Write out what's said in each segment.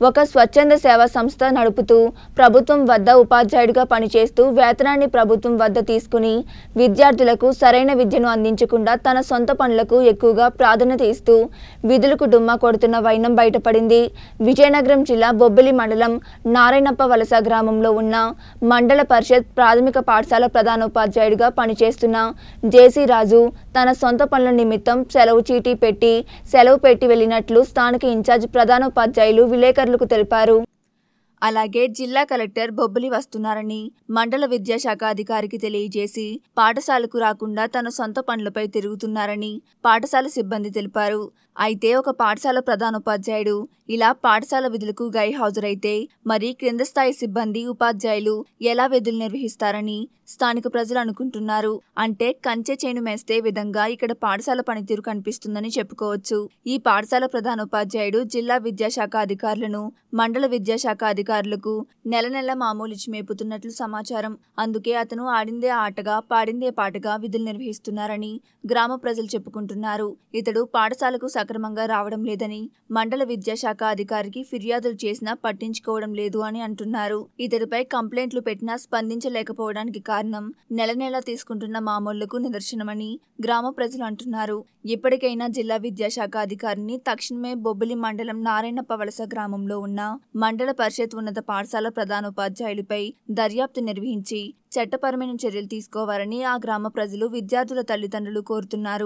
ఒక స్వచ్ఛంద సేవా సంస్థ నడుపుతూ ప్రభుత్వం వద్ద ఉపాధ్యాయుడిగా పనిచేస్తూ వేతనాన్ని ప్రభుత్వం వద్ద తీసుకుని విద్యార్థులకు సరైన విద్యను అందించకుండా తన సొంత పనులకు ఎక్కువగా ప్రాధాన్యత ఇస్తూ విధులకు డుమ్మా కొడుతున్న వైనం బయటపడింది విజయనగరం జిల్లా బొబ్బిలి మండలం నారాయణప్ప వలస గ్రామంలో ఉన్న మండల పరిషత్ ప్రాథమిక పాఠశాల ప్రధానోపాధ్యాయుడిగా పనిచేస్తున్న జేసీ రాజు తన సొంత పనుల నిమిత్తం సెలవు చీటీ పెట్టి సెలవు పెట్టి వెళ్లినట్లు స్థానిక ఇన్ఛార్జ్ ప్రధానోపాధ్యాయులు విలేకరులకు తెలిపారు అలాగే జిల్లా కలెక్టర్ బొబ్బిలి వస్తున్నారని మండల విద్యాశాఖ అధికారికి తెలియజేసి పాఠశాలకు రాకుండా తన సొంత పనులపై తిరుగుతున్నారని పాఠశాల సిబ్బంది తెలిపారు అయితే ఒక పాఠశాల ప్రధానోపాధ్యాయుడు ఇలా పాఠశాల విధులకు గైహాజరైతే మరి క్రింద స్థాయి సిబ్బంది ఉపాధ్యాయులు ఎలా విధులు నిర్వహిస్తారని స్థానిక ప్రజలు అనుకుంటున్నారు అంటే కంచె చేను మేస్తే విధంగా ఇక్కడ పాఠశాల పనితీరు కనిపిస్తుందని చెప్పుకోవచ్చు ఈ పాఠశాల ప్రధానోపాధ్యాయుడు జిల్లా విద్యాశాఖ అధికారులను మండల విద్యాశాఖ అధికారులకు నెల నెల మామూలు ఇచ్చి మేపుతున్నట్లు సమాచారం అందుకే అతను ఆడిందే ఆటగా పాడిందే పాటగా విధులు నిర్వహిస్తున్నారని గ్రామ ప్రజలు చెప్పుకుంటున్నారు ఇతడు పాఠశాలకు సక్రమంగా రావడం లేదని మండల విద్యాశాఖ అధికారికి ఫిర్యాదులు చేసినా పట్టించుకోవడం లేదు అని అంటున్నారు ఇతడిపై కంప్లైంట్లు పెట్టినా స్పందించలేకపోవడానికి కారణం నెల నెలా తీసుకుంటున్న మామూళ్లకు నిదర్శనమని గ్రామ ప్రజలు అంటున్నారు ఇప్పటికైనా జిల్లా విద్యాశాఖ అధికారిని తక్షణమే బొబ్బిలి మండలం నారాయణప్ప వలస గ్రామంలో ఉన్న మండల పరిషత్ ఉన్నత పాఠశాల ప్రధానోపాధ్యాయులపై దర్యాప్తు నిర్వహించి చట్టపరమైన చర్యలు తీసుకోవాలని ఆ గ్రామ ప్రజలు విద్యార్థుల తల్లిదండ్రులు కోరుతున్నారు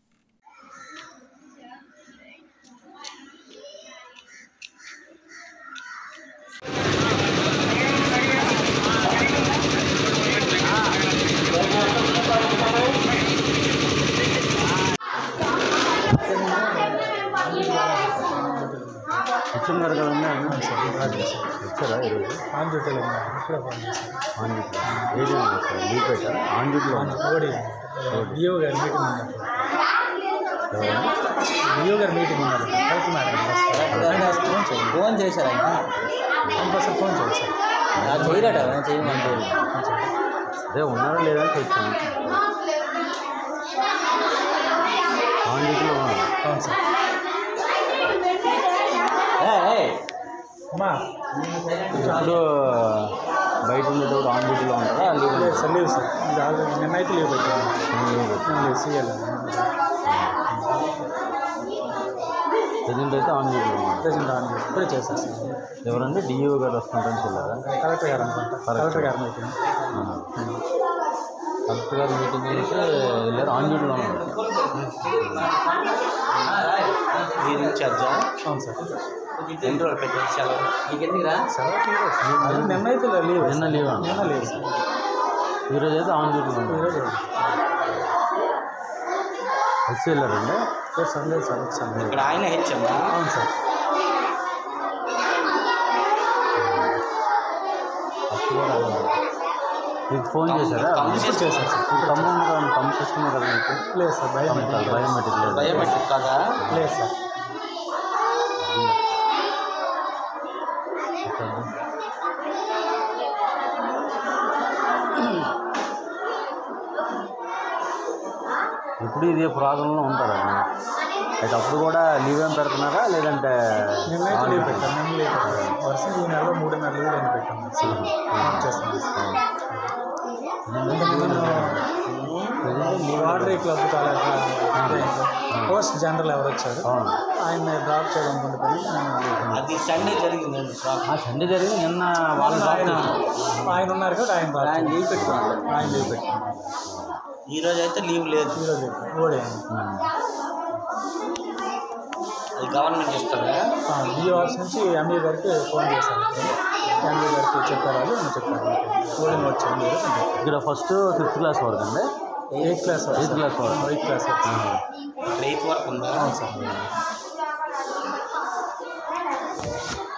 హెచ్ఎం గారు కదా ఉన్నారు వచ్చారా ఈరోజు ఆన్ డ్యూటీలో ఉన్నారు ఇప్పుడే ఫోన్ చేశారు ఆన్ డ్యూటీ ఏది సార్ లీవ్ పెట్టారా ఆన్ డ్యూటీలో ఉన్నారు ఓడి డిఓ గారి మీటింగ్ ఉన్నారు ఎవరండి డిఓ గారి మీటింగ్ ఉన్నారు కలెక్టర్ మేడం వస్తారు ఫోన్ చేయండి ఫోన్ చేశారు ఆయన అందుకోసం ఫోన్ చేయండి సార్ నాకు చేయరట నేను చేయమంటే అదే ఉన్నారా లేదా అని చూస్తాను ఆన్ డ్యూటీలో ఉన్నారు అవును సార్ అమ్మా ఇప్పుడు బయట ఉండేటప్పుడు ఆన్ డ్యూటీలో ఉంటారా లీవ్ లేదు సార్ లీవ్ సార్ ఇది ఆల్రెడీ నిన్న అయితే లీవ్ పెట్టాను లీవ్ పెట్టారా? లీవ్ సీఎల్ ప్రజెంట్ అయితే ఆన్ డ్యూటీలో ఉన్నారు ప్రెసిడెంట్ ఆన్ డ్యూటీ ఇప్పుడే చేశారు సార్ ఎవరండి డిఈఓ గారు వస్తుంటారని చెల్లారా కలెక్టర్ గారు అనుకుంటా కలెక్టర్ గారి మీటింగ్ కలెక్టర్ గారు మీటింగ్ చేసి వెళ్ళారు ఆన్ డ్యూటీలో ఉన్నారు మీరు ఇన్ఛార్జా అవును సార్ ఎన్ని రోజులు పెట్టారు సెలవు నీకు ఎందుకురా సెలవు లీవ్ సార్ అది నిన్న అయితే లీవ్ నిన్న లీవ్ అన్న. నిన్న లీవ్ సార్ ఈరోజు అయితే ఆన్ డ్యూటీలో ఉన్నారు ఈరోజు వచ్చి వెళ్ళారండి లేదు సార్ లేదు సార్ సార్ ఇక్కడ ఆయన హెచ్చమ్మా అవును సార్ వచ్చి కూడా వెళ్ళారు. మీకు ఫోన్ చేశారా తమ్ముడు ఇప్పుడు చేశారు సార్ మీకు తమ్ముడు ఉన్నాడు, తమ్ముడు సిస్టమ్ కదా మీకు లేదు సార్ బయోమెట్రిక్ బయోమెట్రిక్ లేదు బయోమెట్రిక్ కాదా లేదు సార్ ఇప్పుడు ఇదే ప్రాబ్లంలో ఉంటారా అయితే అప్పుడు కూడా లీవ్ ఏం పెడుతున్నారా లేదంటే నిన్నైతే లీవ్ పెట్టాను నిన్న లీవ్ పెట్టాను వరుసగా ఈ నెలలో మూడు నెలలు నేను పెట్టాను సార్ చేస్తాను సార్ వాటరీ క్లబ్ పోస్ట్ జనరల్ ఎవరు వచ్చారు అవును ఆయన డ్రాప్ చేయడం కొన్ని పని నేను leave పెట్టాను. అది సండే జరిగిందండి షాప్ ఆ సండే జరిగి నిన్న వాళ్ళ ఆయన ఆయన ఉన్నారు కదా ఆయన డ్రాప్ ఆయన లీవ్ పెట్టుకున్నాడు ఆయన లీవ్ పెట్టాను ఈ రోజు అయితే లీవ్ లేదు ఈరోజు లీవ్ ఓడేయండి అది గవర్నమెంట్ ఇస్తారా డిఓ ఆఫీస్ నుంచి ఎంఈ గారికి ఫోన్ చేశాను ఎంఈ గారికి చెప్పారు వాళ్ళు నేను చెప్పాను ఓడిని వచ్చాను ఇక్కడ ఫస్ట్ ఫిఫ్త్ క్లాస్ వరకు అండి ఎయిత్ క్లాస్ ఎయిత్ క్లాస్ వరకు ఎయిత్ క్లాస్ ఇక్కడ ఎయిత్ వరకు ఉందా అవును సార్